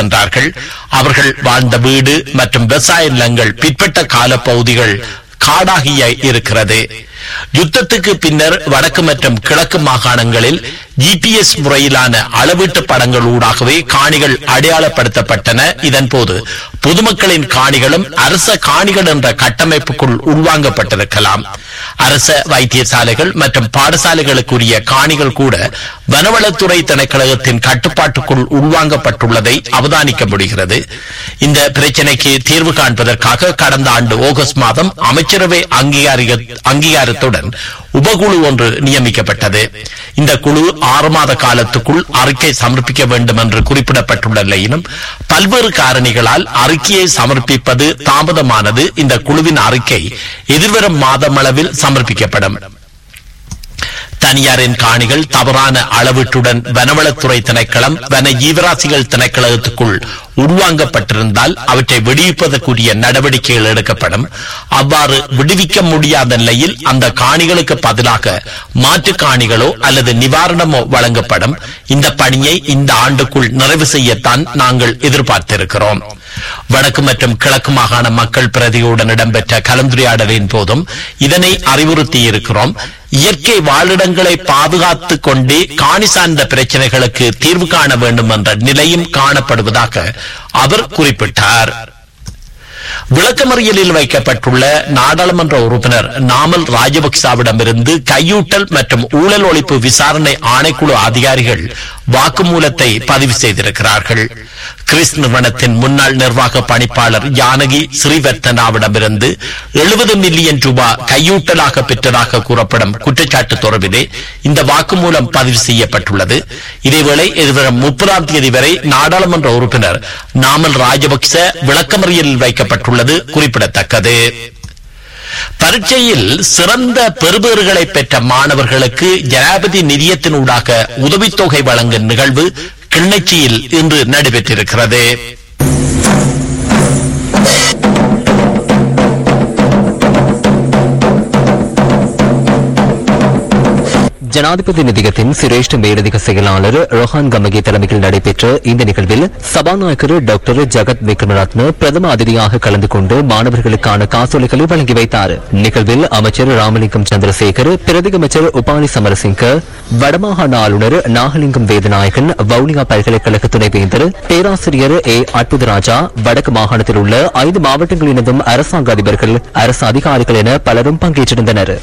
சென்றார்கள் அவர்கள் வாழ்ந்த வீடு மற்றும் விவசாய நிலங்கள் பிற்பட்ட கால பகுதிகள் காடாகிய இருக்கிறது யுத்தத்துக்கு பின்னர் வடக்கு மற்றும் கிழக்கு மாகாணங்களில் ஜிபிஎஸ் முறையிலான அளவீட்டு படங்கள் ஊடாகவே காணிகள் அடையாளப்படுத்தப்பட்டன இதன் போது பொதுமக்களின் காணிகளும் அரச காணிகள் என்ற கட்டமைப்புக்குள் உள்வாங்கப்பட்டிருக்கலாம் அரச வைத்தியசாலைகள் மற்றும் பாடசாலைகளுக்குரிய காணிகள் கூட வனவளத்துறை திணைக்களகத்தின் கட்டுப்பாட்டுக்குள் உள்வாங்கப்பட்டுள்ளதை அவதானிக்க முடிகிறது இந்த பிரச்சினைக்கு தீர்வு காண்பதற்காக கடந்த ஆண்டு ஆகஸ்ட் மாதம் அமைச்சரவை அங்கீகாரிக அங்கீகாரத்துடன் உபகுழு ஒன்று நியமிக்கப்பட்டது இந்த குழு ஆறு மாத காலத்துக்குள் அறிக்கை சமர்ப்பிக்க வேண்டும் என்று குறிப்பிடப்பட்டுள்ள நிலையிலும் பல்வேறு காரணிகளால் அறிக்கையை சமர்ப்பிப்பது தாமதமானது இந்த குழுவின் அறிக்கை எதிர்வரும் மாதமளவில் சமர்ப்பிக்கப்படும் தனியாரின் காணிகள் தவறான அளவீட்டுடன் வனவளத்துறை திணைக்களம் வன ஜீவராசிகள் திணைக்களத்துக்குள் உள்வாங்கப்பட்டிருந்தால் அவற்றை விடுவிப்பதற்குரிய நடவடிக்கைகள் எடுக்கப்படும் அவ்வாறு விடுவிக்க முடியாத நிலையில் அந்த காணிகளுக்கு பதிலாக மாற்று காணிகளோ அல்லது நிவாரணமோ வழங்கப்படும் இந்த பணியை இந்த ஆண்டுக்குள் நிறைவு செய்யத்தான் நாங்கள் எதிர்பார்த்திருக்கிறோம் வடக்கு மற்றும் கிழக்கு மாகாண மக்கள் பிரதியுடன் இடம்பெற்ற கலந்துரையாடலின் போதும் இதனை அறிவுறுத்தியிருக்கிறோம் இயற்கை வாழிடங்களை பாதுகாத்துக் கொண்டே காணி சார்ந்த பிரச்சனைகளுக்கு தீர்வு காண வேண்டும் என்ற நிலையும் காணப்படுவதாக அவர் குறிப்பிட்டார் விளக்கமறியலில் வைக்கப்பட்டுள்ள நாடாளுமன்ற உறுப்பினர் நாமல் ராஜபக்சாவிடமிருந்து கையூட்டல் மற்றும் ஊழல் ஒழிப்பு விசாரணை ஆணைக்குழு அதிகாரிகள் வாக்குமூலத்தை பதிவு செய்திருக்கிறார்கள் கிறிஸ் நிறுவனத்தின் முன்னாள் நிர்வாக பணிப்பாளர் ஜானகி ஸ்ரீவர்த்தனாவிடமிருந்து எழுபது மில்லியன் ரூபாய் கையூட்டலாக பெற்றதாக கூறப்படும் குற்றச்சாட்டு தொடர்பிலே இந்த வாக்குமூலம் பதிவு செய்யப்பட்டுள்ளது இதேவேளை எதிர்வரும் முப்பதாம் தேதி வரை நாடாளுமன்ற உறுப்பினர் நாமல் ராஜபக்ச விளக்கமறியலில் வைக்கப்பட்டுள்ளது குறிப்பிடத்தக்கது பரீட்சையில் சிறந்த பெறுபேறுகளை பெற்ற மாணவர்களுக்கு ஜனாபதி நிதியத்தினூடாக உதவித்தொகை வழங்கும் நிகழ்வு கிண்ணச்சியில் இன்று நடைபெற்றிருக்கிறது ஜனாதிபதி நிதியத்தின் சிரேஷ்ட மேலதிக செயலாளர் ரோஹான் கமகி தலைமையில் நடைபெற்ற இந்த நிகழ்வில் சபாநாயகர் டாக்டர் ஜகத் விக்ரமரத்ன பிரதம அதிதியாக கலந்து கொண்டு மாணவர்களுக்கான காசோலைகளை வழங்கி வைத்தார் நிகழ்வில் அமைச்சர் ராமலிங்கம் சந்திரசேகர் பிரதி அமைச்சர் உபாலி சமரசிங்க வடமாகாண ஆளுநர் நாகலிங்கம் வேதநாயகன் வவுனியா பல்கலைக்கழக துணைவேந்தர் பேராசிரியர் ஏ அற்புதராஜா வடக்கு மாகாணத்தில் உள்ள ஐந்து மாவட்டங்களினதும் அரசாங்க அதிபர்கள் அரசு அதிகாரிகள் என பலரும் பங்கேற்றிருந்தனர்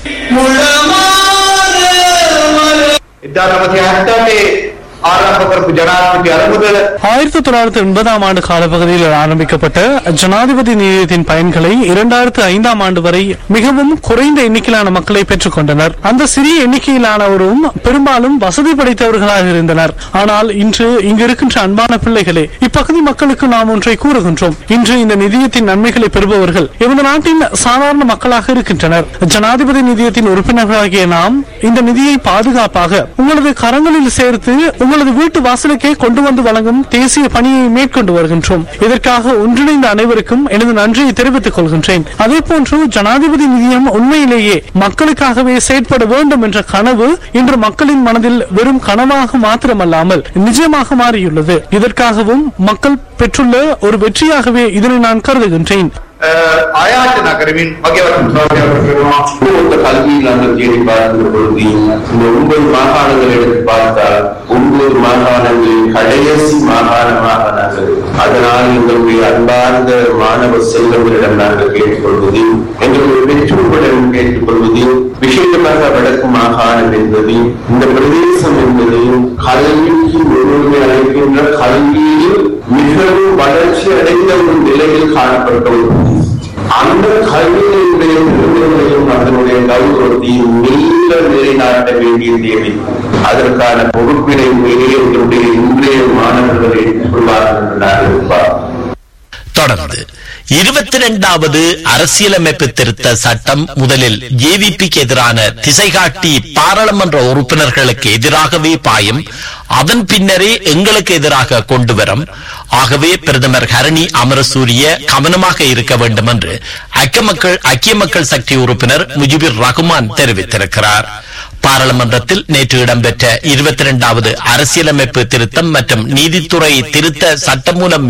එදා නමති හැත්තටේ ආරම්භ කරපු ජනාධිපති අරමුදල ஆயிரத்தி தொள்ளாயிரத்தி எண்பதாம் ஆண்டு காலப்பகுதியில் ஆரம்பிக்கப்பட்ட ஜனாதிபதி நிதியத்தின் பயன்களை இரண்டாயிரத்து ஐந்தாம் ஆண்டு வரை மிகவும் குறைந்த எண்ணிக்கையிலான மக்களை பெற்றுக் கொண்டனர் அந்த சிறிய எண்ணிக்கையிலானவரும் பெரும்பாலும் வசதி படைத்தவர்களாக இருந்தனர் ஆனால் இன்று இங்கு இருக்கின்ற அன்பான பிள்ளைகளே இப்பகுதி மக்களுக்கு நாம் ஒன்றை கூறுகின்றோம் இன்று இந்த நிதியத்தின் நன்மைகளை பெறுபவர்கள் எமது நாட்டின் சாதாரண மக்களாக இருக்கின்றனர் ஜனாதிபதி நிதியத்தின் உறுப்பினர்களாகிய நாம் இந்த நிதியை பாதுகாப்பாக உங்களது கரங்களில் சேர்த்து உங்களது வீட்டு வாசலுக்கே கொண்டு வந்து வழங்கும் தேசிய பணியை மேற்கொண்டு வருகின்றோம் இதற்காக ஒன்றிணைந்த அனைவருக்கும் எனது நன்றியை தெரிவித்துக் கொள்கின்றேன் அதே போன்று ஜனாதிபதி நிதியம் உண்மையிலேயே மக்களுக்காகவே செயற்பட வேண்டும் என்ற கனவு இன்று மக்களின் மனதில் வெறும் கனவாக மாத்திரமல்லாமல் நிஜமாக மாறியுள்ளது இதற்காகவும் மக்கள் பெற்றுள்ள ஒரு வெற்றியாகவே இதனை நான் கருதுகின்றேன் ආයාචනා කරමින් මගේ වටපිටාවක් කරනවා இந்த கல்வியில் நாங்கள் தேடி பார்க்கிற பொழுது இந்த ஒன்பது மாகாணங்களை எடுத்து பார்த்தால் ஒன்பது மாகாணங்களில் கடைசி மாகாணமாக நாங்கள் அதனால் எங்களுடைய அன்பார்ந்த மாணவ செல்வங்களிடம் நாங்கள் கேட்டுக்கொள்வது எங்களுடைய பெற்றோர்களிடம் கேட்டுக்கொள்வது விசேஷமாக வடக்கு மாகாணம் என்பது இந்த பிரதேசம் என்பது கல்விக்கு ஒருவரை அழைக்கின்ற கல்வியில் மிகவும் வளர்ச்சி அடைந்த ஒரு நிலையில் காணப்பட்ட ஒரு பிரதேசம் அந்த கல்வியினுடைய நிறுவனங்களையும் அதனுடைய கௌரவத்தையும் நீண்ட நிலைநாட்ட வேண்டிய தேவை அதற்கான பொறுப்பினை எங்களுடைய இன்றைய மாணவர்கள் ஏற்றுக்கொள்வார்கள் என்று நான் எதிர்பார்க்கிறேன் தொடர்ந்து இருபத்தி இரண்டாவது அரசியலமைப்பு திருத்த சட்டம் முதலில் ஜேவிபிக்கு எதிரான திசைகாட்டி பாராளுமன்ற உறுப்பினர்களுக்கு எதிராகவே பாயும் அதன் பின்னரே எங்களுக்கு எதிராக கொண்டு வரும் ஆகவே பிரதமர் ஹரணி அமரசூரிய கவனமாக இருக்க வேண்டும் என்று ஐக்கிய மக்கள் ஐக்கிய மக்கள் சக்தி உறுப்பினர் முஜிபுர் ரஹ்மான் தெரிவித்திருக்கிறார் பாராளுமன்றத்தில் நேற்று இடம்பெற்ற இருபத்தி இரண்டாவது அரசியலமைப்பு திருத்தம் மற்றும் நீதித்துறை திருத்த சட்டமூலம்